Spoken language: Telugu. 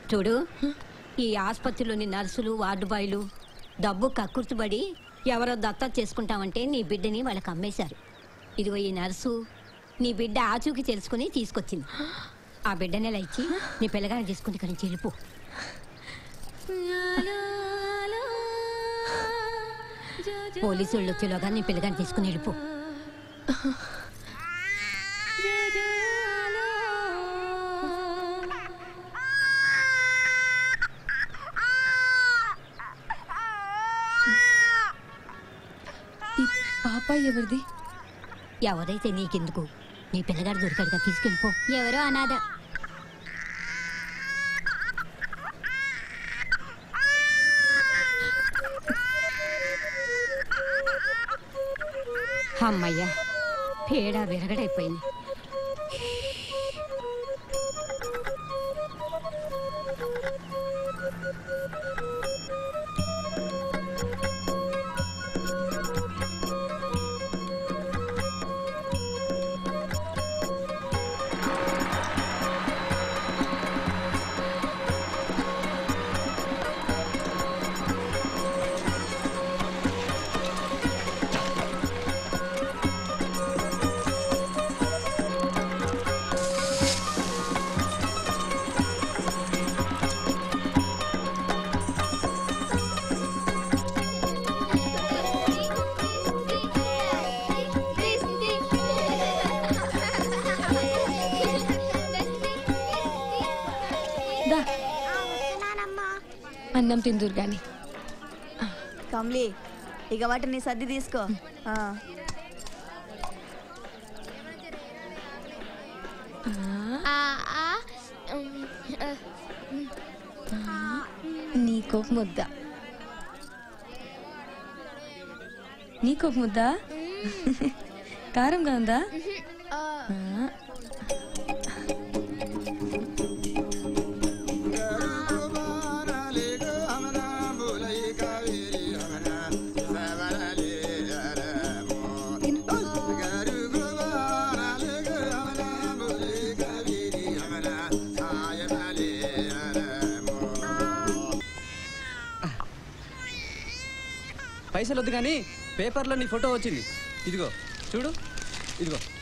చూడు ఈ ఆసుపత్రిలోని నర్సులు వార్డు బాయ్లు డబ్బు కక్కుర్తుబడి ఎవరో దత్త చేసుకుంటామంటే నీ బిడ్డని వాళ్ళకి అమ్మేశారు ఇదిగో ఈ నర్సు నీ బిడ్డ ఆచూకి తెలుసుకుని తీసుకొచ్చింది ఆ బిడ్డని ఇలా ఇచ్చి నీ పిల్లగాని తీసుకుని ఇక్కడి నుంచి వెళ్ళిపో పోలీసు వాళ్ళు వచ్చేలోగా నీ పిల్లగాని తీసుకుని వెళ్ళిపో ఈ పాప ఎవరిది ఎవరైతే నీకెందుకు నీ పిల్లగాడు దొరికాడుగా తీసుకెళ్ళిపో ఎవరో అనాథ అమ్మయ్యా పేడ విరగడైపోయింది దా అన్నం తిందురు గాని కమ్లీ ఇక వాటిని సర్ది తీసుకో ఆ. నీకొక ముద్ద నీకొక ముద్ద కారంగా ఉందా ఆ. పైసలు వద్దు కానీ పేపర్లో నీ ఫోటో వచ్చింది ఇదిగో చూడు ఇదిగో